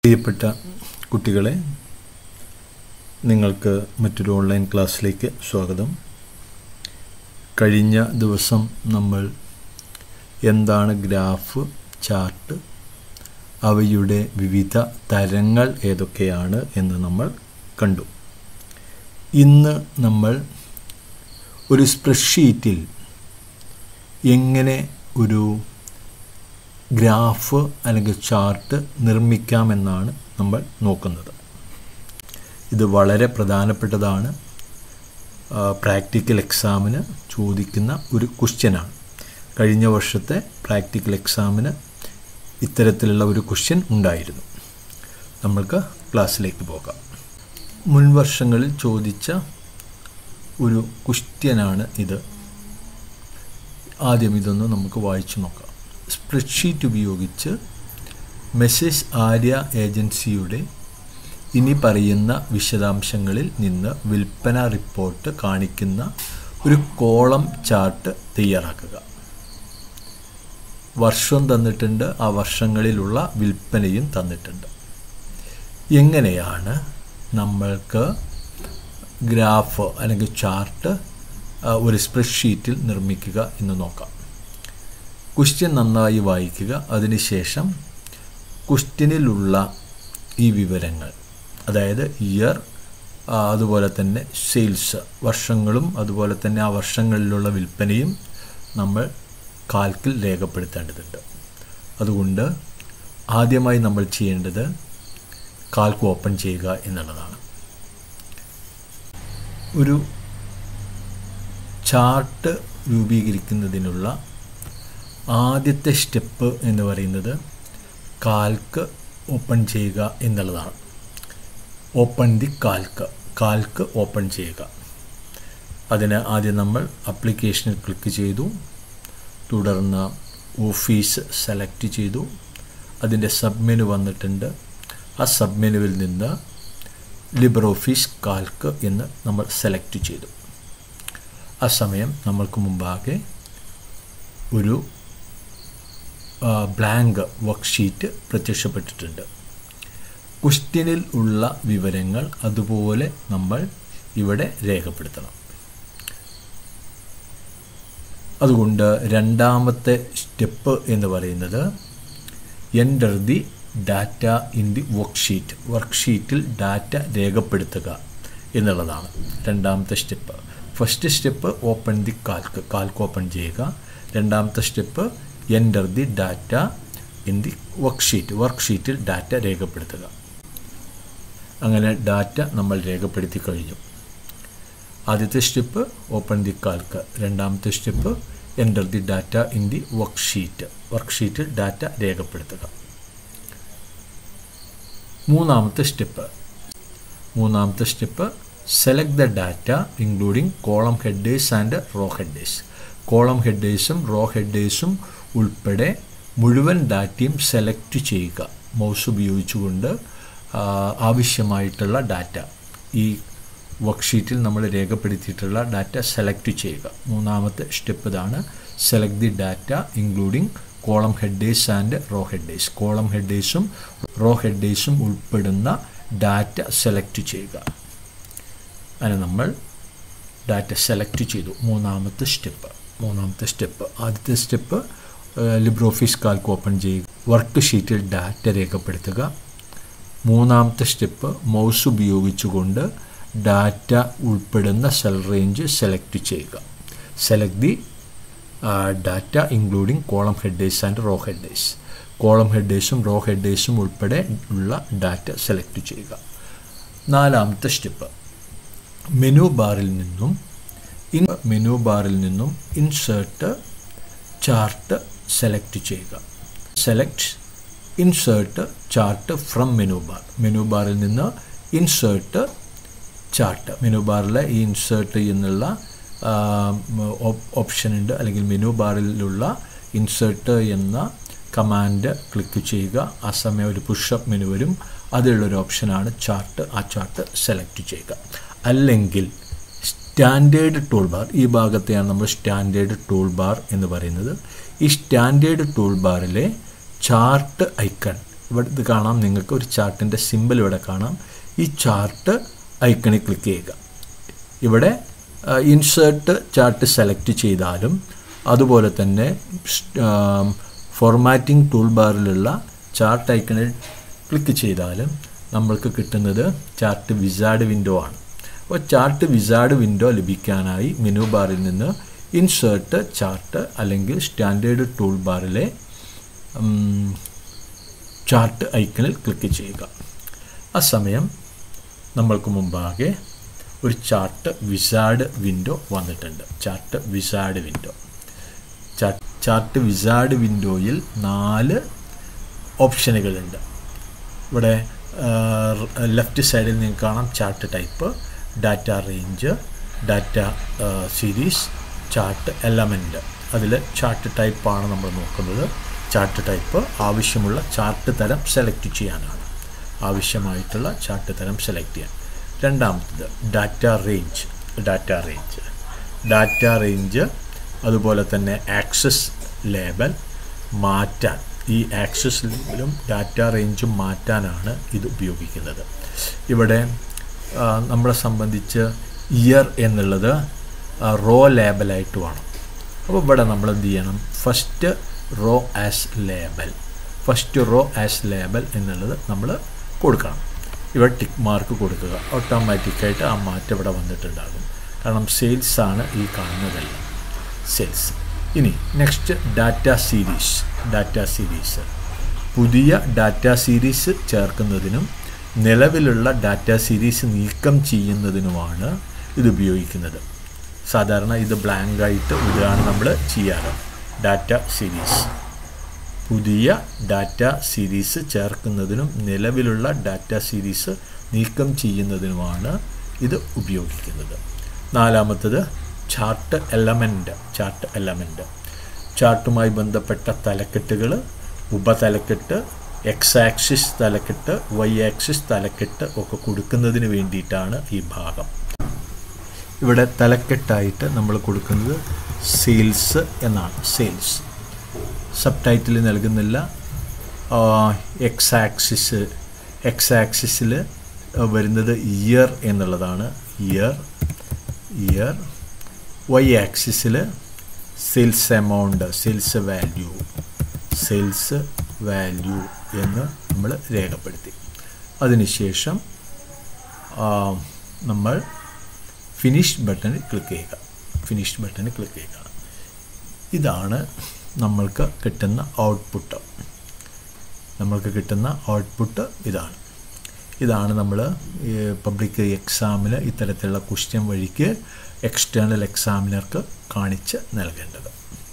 പ്രിയപ്പെട്ട കുട്ടികളെ നിങ്ങൾക്ക് മറ്റൊരു ഓൺലൈൻ ക്ലാസ്സിലേക്ക് സ്വാഗതം കഴിഞ്ഞ ദിവസം നമ്മൾ എന്താണ് ഗ്രാഫ് ചാർട്ട് അവയുടെ വിവിധ തരങ്ങൾ ഏതൊക്കെയാണ് എന്ന് നമ്മൾ കണ്ടു ഇന്ന് നമ്മൾ ഒരു സ്പ്രെഡ്ഷീറ്റിൽ എങ്ങനെ ഒരു ഗ്രാഫ് അല്ലെങ്കിൽ ചാർട്ട് നിർമ്മിക്കാമെന്നാണ് നമ്മൾ നോക്കുന്നത് ഇത് വളരെ പ്രധാനപ്പെട്ടതാണ് പ്രാക്ടിക്കൽ എക്സാമിന് ചോദിക്കുന്ന ഒരു ക്വസ്റ്റ്യനാണ് കഴിഞ്ഞ വർഷത്തെ പ്രാക്ടിക്കൽ എക്സാമിന് ഇത്തരത്തിലുള്ള ഒരു ക്വസ്റ്റ്യൻ ഉണ്ടായിരുന്നു നമ്മൾക്ക് ക്ലാസ്സിലേക്ക് പോകാം മുൻ വർഷങ്ങളിൽ ചോദിച്ച ഒരു ക്വസ്റ്റ്യനാണ് ഇത് ആദ്യം ഇതൊന്ന് നമുക്ക് വായിച്ചു നോക്കാം സ്പ്രെഡ്ഷീറ്റ് ഉപയോഗിച്ച് മെസ്സേജ് ആര്യ ഏജൻസിയുടെ ഇനി പറയുന്ന വിശദാംശങ്ങളിൽ നിന്ന് വിൽപ്പന റിപ്പോർട്ട് കാണിക്കുന്ന ഒരു കോളം ചാർട്ട് തയ്യാറാക്കുക വർഷം തന്നിട്ടുണ്ട് ആ വർഷങ്ങളിലുള്ള വിൽപ്പനയും തന്നിട്ടുണ്ട് എങ്ങനെയാണ് നമ്മൾക്ക് ഗ്രാഫ് അല്ലെങ്കിൽ ചാർട്ട് ഒരു സ്പ്രെഡ്ഷീറ്റിൽ നിർമ്മിക്കുക എന്ന് നോക്കാം ക്വസ്റ്റ്യൻ നന്നായി വായിക്കുക അതിനുശേഷം ക്വസ്റ്റ്യനിലുള്ള ഈ വിവരങ്ങൾ അതായത് ഇയർ അതുപോലെ തന്നെ സെയിൽസ് വർഷങ്ങളും അതുപോലെ തന്നെ ആ വർഷങ്ങളിലുള്ള വിൽപ്പനയും നമ്മൾ കാൽക്കിൽ രേഖപ്പെടുത്തേണ്ടതുണ്ട് അതുകൊണ്ട് ആദ്യമായി നമ്മൾ ചെയ്യേണ്ടത് കാൽക്ക് ഓപ്പൺ ചെയ്യുക എന്നുള്ളതാണ് ഒരു ചാർട്ട് രൂപീകരിക്കുന്നതിനുള്ള ആദ്യത്തെ സ്റ്റെപ്പ് എന്ന് പറയുന്നത് കാൽക്ക് ഓപ്പൺ ചെയ്യുക എന്നുള്ളതാണ് open the Calc Calc open ചെയ്യുക അതിന് ആദ്യം നമ്മൾ അപ്ലിക്കേഷനിൽ ക്ലിക്ക് ചെയ്തു തുടർന്ന് ഓഫീസ് സെലക്ട് ചെയ്തു അതിൻ്റെ സബ് മെനു വന്നിട്ടുണ്ട് ആ സബ് മെനുവിൽ നിന്ന് ലിബർ ഓഫീസ് കാൽക്ക് എന്ന് നമ്മൾ സെലക്ട് ചെയ്തു ആ സമയം നമ്മൾക്ക് മുമ്പാകെ ഒരു ബ്ലാങ്ക് വർക്ക്ഷീറ്റ് പ്രത്യക്ഷപ്പെട്ടിട്ടുണ്ട് ക്വസ്റ്റ്യനിൽ ഉള്ള വിവരങ്ങൾ അതുപോലെ നമ്മൾ ഇവിടെ രേഖപ്പെടുത്തണം അതുകൊണ്ട് രണ്ടാമത്തെ സ്റ്റെപ്പ് എന്ന് പറയുന്നത് enter the data in the worksheet വർക്ക്ഷീറ്റിൽ ഡാറ്റ രേഖപ്പെടുത്തുക എന്നുള്ളതാണ് രണ്ടാമത്തെ step first step open the Calc Calc open ചെയ്യുക രണ്ടാമത്തെ step enter the data in the worksheet വർക്ക്ഷീറ്റിൽ ഡാറ്റ രേഖപ്പെടുത്തുക അങ്ങനെ ഡാറ്റ നമ്മൾ രേഖപ്പെടുത്തി കഴിഞ്ഞു ആദ്യത്തെ സ്റ്റെപ്പ് ഓപ്പൺ ദി കാൽക്ക് രണ്ടാമത്തെ step enter the data in the worksheet വർക്ക്ഷീറ്റിൽ ഡാറ്റ രേഖപ്പെടുത്തുക മൂന്നാമത്തെ സ്റ്റെപ്പ് മൂന്നാമത്തെ step select the data including column headers and row headers column ഹെഡേഴ്സും റോ ഹെഡേഴ്സും ഉൾപ്പെടെ മുഴുവൻ ഡാറ്റയും സെലക്ട് ചെയ്യുക മൗസ് ഉപയോഗിച്ചുകൊണ്ട് ആവശ്യമായിട്ടുള്ള ഡാറ്റ ഈ വർക്ക്ഷീറ്റിൽ നമ്മൾ രേഖപ്പെടുത്തിയിട്ടുള്ള ഡാറ്റ സെലക്ട് ചെയ്യുക മൂന്നാമത്തെ സ്റ്റെപ്പ് ഇതാണ് select the data including column headers and row headers column ഹെഡേഴ്സും റോ ഹെഡേഴ്സും ഉൾപ്പെടുന്ന ഡാറ്റ സെലക്ട് ചെയ്യുക അങ്ങനെ നമ്മൾ ഡാറ്റ സെലക്ട് ചെയ്തു മൂന്നാമത്തെ സ്റ്റെപ്പ് മൂന്നാമത്തെ സ്റ്റെപ്പ് ആദ്യത്തെ step LibreOffice Calc open ചെയ്യുക വർക്ക് ഷീറ്റിൽ ഡാറ്റ രേഖപ്പെടുത്തുക മൂന്നാമത്തെ സ്റ്റെപ്പ് മൗസ് ഉപയോഗിച്ചുകൊണ്ട് ഡാറ്റ ഉൾപ്പെടുന്ന സെൽ റേഞ്ച് സെലക്ട് ചെയ്യുക select the data including column headers and row headers column ഹെഡേഴ്സും റോ ഹെഡേഴ്സും ഉൾപ്പെടെ ഉള്ള ഡാറ്റ സെലക്ട് ചെയ്യുക നാലാമത്തെ സ്റ്റെപ്പ് മെനു ബാറിൽ നിന്നും ഇൻ മെനു ബാറിൽ നിന്നും ഇൻസേർട്ട് ചാർട്ട് സെലക്ട് ചെയ്യുക select insert chart from menu bar menu ബാറിൽ നിന്ന് ഇൻസേർട്ട് ചാർട്ട് മെനു ബാറിലെ ഈ ഇൻസേർട്ട് എന്നുള്ള ഓപ്ഷൻ ഉണ്ട് അല്ലെങ്കിൽ മെനു ബാറിലുള്ള ഇൻസേർട്ട് എന്ന കമാൻഡ് ക്ലിക്ക് ചെയ്യുക ആ സമയം ഒരു പുഷപ്പ് മെനു വരും അതിലുള്ളൊരു ഓപ്ഷനാണ് ചാർട്ട് ആ ചാർട്ട് സെലക്ട് ചെയ്യുക അല്ലെങ്കിൽ സ്റ്റാൻഡേർഡ് ടൂൾ ബാർ ഈ ഭാഗത്തെയാണ് നമ്മൾ സ്റ്റാൻഡേർഡ് ടൂൾ ബാർ എന്ന് പറയുന്നത് ഈ സ്റ്റാൻഡേർഡ് ടൂൾ ബാറിലെ ചാർട്ട് ഐക്കൺ ഇവിടെ ഇത് കാണാം നിങ്ങൾക്ക് ഒരു ചാർട്ടിൻ്റെ സിമ്പിൾ ഇവിടെ കാണാം ഈ ചാർട്ട് ഐക്കണിൽ ക്ലിക്ക് ചെയ്യുക ഇവിടെ ഇൻസേർട്ട് ചാർട്ട് സെലക്ട് ചെയ്താലും അതുപോലെ തന്നെ ഫോർമാറ്റിംഗ് ടൂൾ ബാറിലുള്ള ചാർട്ട് ഐക്കണിൽ ക്ലിക്ക് ചെയ്താലും നമ്മൾക്ക് കിട്ടുന്നത് ചാർട്ട് വിസാർഡ് വിൻഡോ ആണ് അപ്പോൾ ചാർട്ട് വിസാർഡ് വിൻഡോ ലഭിക്കാനായി മെനു ബാറിൽ നിന്ന് ഇൻസേർട്ട് ചാർട്ട് അല്ലെങ്കിൽ സ്റ്റാൻഡേർഡ് ടൂൾ ബാറിലെ ചാർട്ട് ഐക്കണിൽ ക്ലിക്ക് ചെയ്യുക ആ സമയം നമ്മൾക്ക് മുമ്പാകെ ഒരു ചാർട്ട് വിസാർഡ് വിൻഡോ വന്നിട്ടുണ്ട് chart wizard window chart wizard വിൻഡോയിൽ നാല് ഓപ്ഷനുകളുണ്ട് ഇവിടെ ലെഫ്റ്റ് സൈഡിൽ നിങ്ങൾക്ക് കാണാം chart type data range data series chart element അതിൽ ചാർട്ട് ടൈപ്പാണ് നമ്മൾ നോക്കുന്നത് ചാർട്ട് ടൈപ്പ് ആവശ്യമുള്ള ചാർട്ട് തരം സെലക്ട് ചെയ്യാനാണ് ആവശ്യമായിട്ടുള്ള ചാർട്ട് തരം സെലക്ട് ചെയ്യാൻ രണ്ടാമത്തത് data range data range data range അതുപോലെ തന്നെ ആക്സസ് ലേബൽ മാറ്റാൻ ഈ ആക്സസ് ലേബലും ഡാറ്റ റേഞ്ചും മാറ്റാനാണ് ഇത് ഉപയോഗിക്കുന്നത് ഇവിടെ നമ്മളെ സംബന്ധിച്ച് ഇയർ എന്നുള്ളത് റോ ലേബലായിട്ട് വേണം അപ്പോൾ ഇവിടെ നമ്മൾ എന്ത് ചെയ്യണം first row as label first row as label എന്നുള്ളത് നമ്മൾ കൊടുക്കണം ഇവിടെ ടിക്ക് മാർക്ക് കൊടുക്കുക ഓട്ടോമാറ്റിക്കായിട്ട് ആ മാറ്റം ഇവിടെ വന്നിട്ടുണ്ടാകും കാരണം സെയിൽസ് ആണ് ഈ കാണുന്നതെല്ലാം സെയിൽസ് ഇനി next data series data series പുതിയ ഡാറ്റ സീരീസ് ചേർക്കുന്നതിനും നിലവിലുള്ള ഡാറ്റ സീരീസ് നീക്കം ചെയ്യുന്നതിനുമാണ് ഇത് ഉപയോഗിക്കുന്നത് സാധാരണ ഇത് ബ്ലാങ്ക് ആയിട്ട് ഇതാണ് നമ്മൾ ചെയ്യാറ് ഡാറ്റ സീരീസ് പുതിയ ഡാറ്റ സീരീസ് ചേർക്കുന്നതിനും നിലവിലുള്ള ഡാറ്റ സീരീസ് നീക്കം ചെയ്യുന്നതിനുമാണ് ഇത് ഉപയോഗിക്കുന്നത് നാലാമത്തത് ചാർട്ട് എലമെൻ്റ് ചാർട്ട് എലമെൻ്റ് ചാർട്ടുമായി ബന്ധപ്പെട്ട തലക്കെട്ടുകൾ ഉപതലക്കെട്ട് എക്സ് ആക്സിസ് തലക്കെട്ട് വൈ ആക്സിസ് തലക്കെട്ട് ഒക്കെ കൊടുക്കുന്നതിന് വേണ്ടിയിട്ടാണ് ഈ ഭാഗം ഇവിടെ തലക്കെട്ടായിട്ട് നമ്മൾ കൊടുക്കുന്നത് സെയിൽസ് എന്നാണ് സെയിൽസ് സബ് ടൈറ്റിൽ നൽകുന്നില്ല എക്സ് ആക്സിസ് എക്സ് ആക്സിസിൽ വരുന്നത് ഇയർ എന്നുള്ളതാണ് ഇയർ ഇയർ വൈ ആക്സിസിൽ sales amount sales value sales value എന്ന് നമ്മൾ രേഖപ്പെടുത്തി അതിനുശേഷം നമ്മൾ ഫിനിഷ് ബട്ടണിൽ ക്ലിക്ക് ചെയ്യുക ഫിനിഷ് ബട്ടണിൽ ക്ലിക്ക് ചെയ്യുക ഇതാണ് നമ്മൾക്ക് കിട്ടുന്ന ഔട്ട്പുട്ട് നമ്മൾക്ക് കിട്ടുന്ന ഔട്ട്പുട്ട് ഇതാണ് ഇതാണ് നമ്മൾ പബ്ലിക് എക്സാമിൽ ഇത്തരത്തിലുള്ള ക്വസ്റ്റ്യൻ വഴിക്ക് എക്സ്റ്റേണൽ എക്സാമിനർക്ക് കാണിച്ച് നൽകേണ്ടത്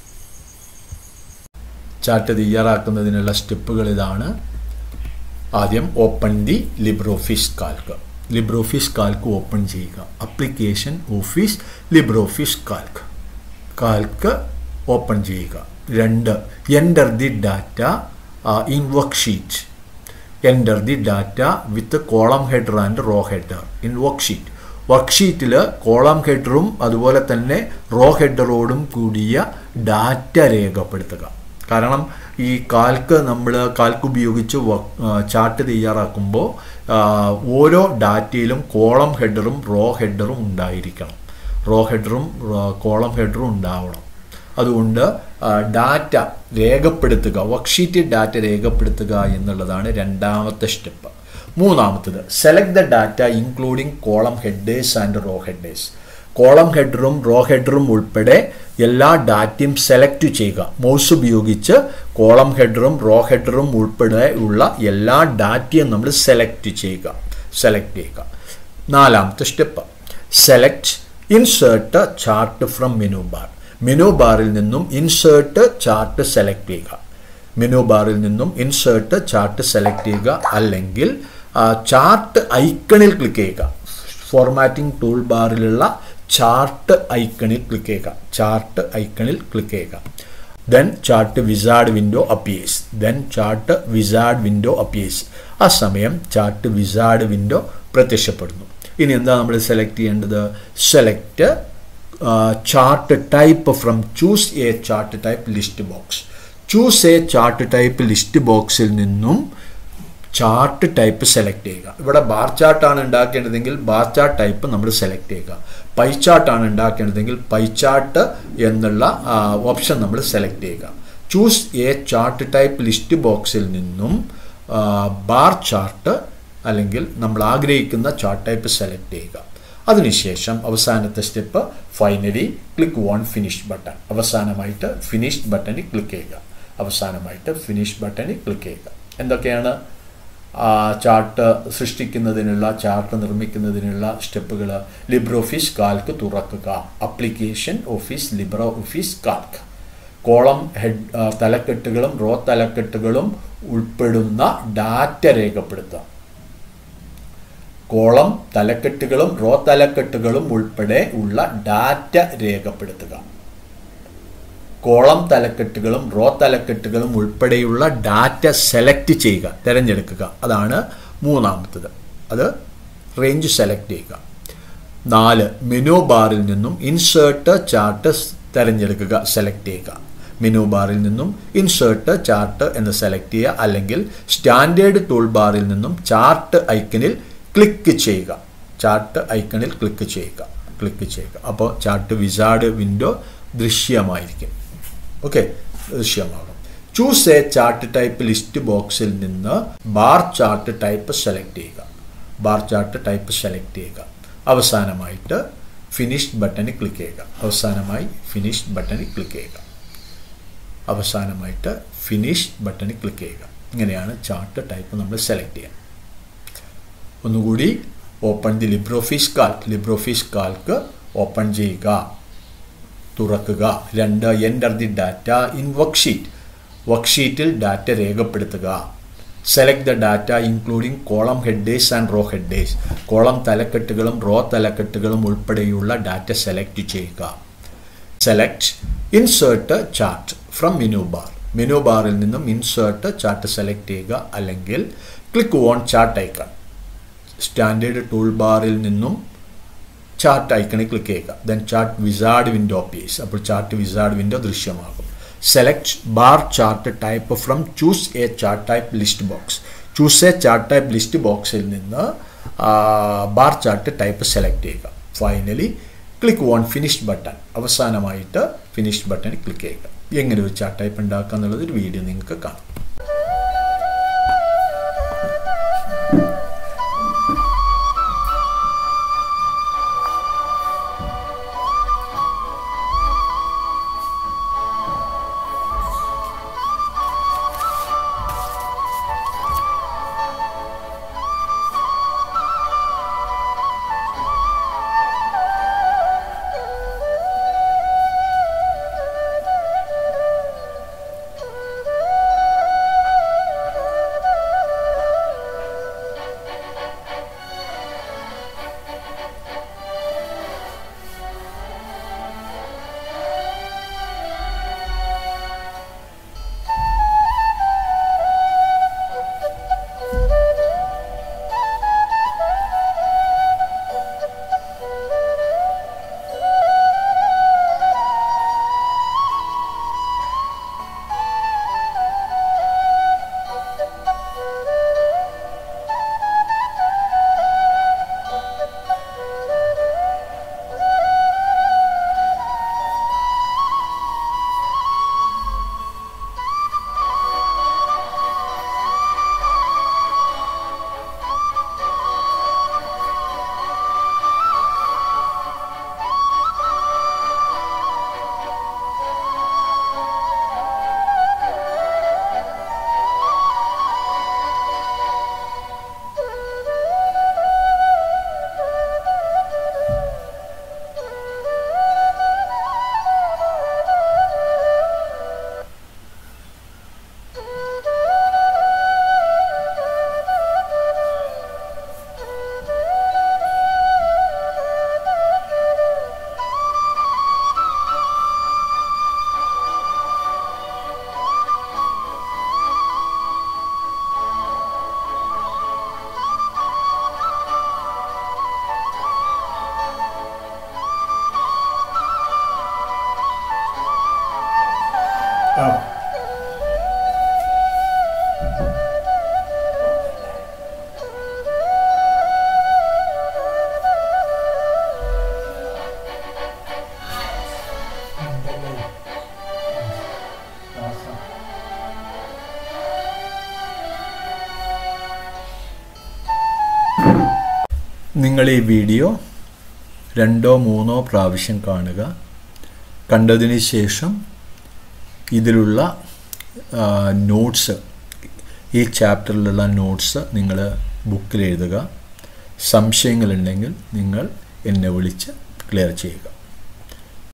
ചാർട്ട് തയ്യാറാക്കുന്നതിനുള്ള സ്റ്റെപ്പുകൾ ഇതാണ് ആദ്യം open the LibreOffice Calc LibreOffice Calc open ചെയ്യുക application office LibreOffice Calc Calc open ചെയ്യുക രണ്ട് enter the data in worksheet enter the data with column header and row header in worksheet വർക്ക് ഷീറ്റിൽ column ഹെഡറും അതുപോലെ തന്നെ raw ഹെഡറോടും കൂടിയ data രേഖപ്പെടുത്തുക കാരണം ഈ കാൽക്ക് നമ്മൾ കാൽക്ക് ഉപയോഗിച്ച് ചാർട്ട് തയ്യാറാക്കുമ്പോൾ ഓരോ ഡാറ്റയിലും കോളം ഹെഡറും റോ ഹെഡറും ഉണ്ടായിരിക്കണം റോ ഹെഡറും കോളം ഹെഡറും ഉണ്ടാവണം അതുകൊണ്ട് ഡാറ്റ രേഖപ്പെടുത്തുക വർക്ക്ഷീറ്റ് ഡാറ്റ രേഖപ്പെടുത്തുക എന്നുള്ളതാണ് രണ്ടാമത്തെ സ്റ്റെപ്പ് മൂന്നാമത്തത് select the data including column headers and row headers column ഹെഡറും റോ ഹെഡറും ഉൾപ്പെടെ എല്ലാ ഡാറ്റയും സെലക്ട് ചെയ്യുക മൗസ് ഉപയോഗിച്ച് കോളം ഹെഡറും റോ ഹെഡറും ഉൾപ്പെടെ ഉള്ള എല്ലാ ഡാറ്റയും നമ്മൾ സെലക്ട് ചെയ്യുക സെലക്ട് ചെയ്യുക നാലാമത്തെ step select insert chart from menu bar menu ബാറിൽ നിന്നും ഇൻസേർട്ട് ചാർട്ട് സെലക്ട് ചെയ്യുക മെനു ബാറിൽ നിന്നും ഇൻസേർട്ട് ചാർട്ട് സെലക്ട് ചെയ്യുക അല്ലെങ്കിൽ ചാർട്ട് ഐക്കണിൽ ക്ലിക്ക് ചെയ്യുക ഫോർമാറ്റിംഗ് ടൂൾ ബാറിലുള്ള ചാർട്ട് ഐക്കണിൽ ക്ലിക്ക് ചെയ്യുക ചാർട്ട് ഐക്കണിൽ ക്ലിക്ക് ചെയ്യുക then chart wizard window appears then chart wizard window appears ആ സമയം ചാർട്ട് വിസാർഡ് വിൻഡോ പ്രത്യക്ഷപ്പെടുന്നു ഇനി എന്താ നമ്മൾ സെലക്ട് ചെയ്യേണ്ടത് select chart type from choose a chart type list box choose a chart type list ബോക്സിൽ നിന്നും ചാർട്ട് ടൈപ്പ് സെലക്ട് ചെയ്യുക ഇവിടെ ബാർ ചാർട്ടാണ് ഉണ്ടാക്കേണ്ടതെങ്കിൽ ബാർ ചാർട്ട് ടൈപ്പ് നമ്മൾ സെലക്ട് ചെയ്യുക പൈ ചാർട്ടാണ് ഉണ്ടാക്കേണ്ടതെങ്കിൽ പൈ ചാർട്ട് എന്നുള്ള ഓപ്ഷൻ നമ്മൾ സെലക്ട് ചെയ്യുക choose a chart type list ബോക്സിൽ നിന്നും ബാർ ചാർട്ട് അല്ലെങ്കിൽ നമ്മൾ ആഗ്രഹിക്കുന്ന ചാർട്ട് ടൈപ്പ് സെലക്ട് ചെയ്യുക അതിനുശേഷം അവസാനത്തെ step finally click on finish button അവസാനമായിട്ട് ഫിനിഷ് ബട്ടണിൽ ക്ലിക്ക് ചെയ്യുക അവസാനമായിട്ട് ഫിനിഷ് ബട്ടണിൽ ക്ലിക്ക് ചെയ്യുക എന്തൊക്കെയാണ് ചാർട്ട് സൃഷ്ടിക്കുന്നതിനുള്ള ചാർട്ട് നിർമ്മിക്കുന്നതിനുള്ള സ്റ്റെപ്പുകൾ ലിബ്രോ ഓഫീസ് കാൽക്ക് തുറക്കുക application office LibreOffice Calc column head തലക്കെട്ടുകളും റോ തലക്കെട്ടുകളും ഉൾപ്പെടുന്ന ഡാറ്റ രേഖപ്പെടുത്തുക കോളം തലക്കെട്ടുകളും റോ തലക്കെട്ടുകളും ഉൾപ്പെടെ ഉള്ള ഡാറ്റ രേഖപ്പെടുത്തുക കോളം തലക്കെട്ടുകളും റോ തലക്കെട്ടുകളും ഉൾപ്പെടെയുള്ള ഡാറ്റ സെലക്ട് ചെയ്യുക തിരഞ്ഞെടുക്കുക അതാണ് മൂന്നാമത്തത് അത് റേഞ്ച് സെലക്ട് ചെയ്യുക നാല് മെനു ബാറിൽ നിന്നും ഇൻസേർട്ട് ചാർട്ട് തിരഞ്ഞെടുക്കുക സെലക്ട് ചെയ്യുക മെനു ബാറിൽ നിന്നും ഇൻസേർട്ട് ചാർട്ട് എന്ന് സെലക്ട് ചെയ്യുക അല്ലെങ്കിൽ സ്റ്റാൻഡേർഡ് ടൂൾ ബാറിൽ നിന്നും ചാർട്ട് ഐക്കണിൽ ക്ലിക്ക് ചെയ്യുക ചാർട്ട് ഐക്കണിൽ ക്ലിക്ക് ചെയ്യുക ക്ലിക്ക് ചെയ്യുക അപ്പോൾ ചാർട്ട് വിസാർഡ് വിൻഡോ ദൃശ്യമായിരിക്കും ഓക്കെ ദൃശ്യമാകും choose a chart type list ബോക്സിൽ നിന്ന് ബാർ ചാർട്ട് ടൈപ്പ് സെലക്ട് ചെയ്യുക ബാർ ചാർട്ട് ടൈപ്പ് സെലക്ട് ചെയ്യുക അവസാനമായിട്ട് ഫിനിഷ് ബട്ടണിൽ ക്ലിക്ക് ചെയ്യുക അവസാനമായി ഫിനിഷ് ബട്ടണിൽ ക്ലിക്ക് ചെയ്യുക അവസാനമായിട്ട് ഫിനിഷ് ബട്ടണിൽ ക്ലിക്ക് ചെയ്യുക ഇങ്ങനെയാണ് ചാർട്ട് ടൈപ്പ് നമ്മൾ സെലക്ട് ചെയ്യുക ഒന്നുകൂടി open the LibreOffice Calc LibreOffice Calc open ചെയ്യുക തുറക്കുക രണ്ട് enter the data in worksheet വർക്ക്ഷീറ്റിൽ ഡാറ്റ രേഖപ്പെടുത്തുക select the data including column headers and row headers column തലക്കെട്ടുകളും റോ തലക്കെട്ടുകളും ഉൾപ്പെടെയുള്ള ഡാറ്റ സെലക്ട് ചെയ്യുക select insert chart from menu bar menu ബാറിൽ നിന്നും ഇൻസേർട്ട് ചാർട്ട് സെലക്ട് ചെയ്യുക അല്ലെങ്കിൽ click on chart icon standard tool ബാറിൽ നിന്നും ചാർട്ട് ഐക്കണിൽ ക്ലിക്ക് ചെയ്യുക then chart wizard window pace അപ്പോൾ ചാർട്ട് വിസാർഡ് വിൻഡോ ദൃശ്യമാകും select bar chart type from choose a chart type list box choose a chart type list ബോക്സിൽ നിന്ന് bar chart type select ചെയ്യുക finally click on finish button അവസാനമായിട്ട് finish ബട്ടണിൽ click ചെയ്യുക എങ്ങനെ ഒരു ചാർട്ട് ടൈപ്പ് ഉണ്ടാക്കുക എന്നുള്ളത് ഒരു വീഡിയോ നിങ്ങൾക്ക് കാണാം നിങ്ങൾ ഈ വീഡിയോ രണ്ടോ മൂന്നോ പ്രാവശ്യം കാണുക കണ്ടതിന് ശേഷം ഇതിലുള്ള നോട്ട്സ് ഈ ചാപ്റ്ററിലുള്ള നോട്ട്സ് നിങ്ങൾ ബുക്കിൽ എഴുതുക സംശയങ്ങളുണ്ടെങ്കിൽ നിങ്ങൾ എന്നെ വിളിച്ച് ക്ലിയർ ചെയ്യുക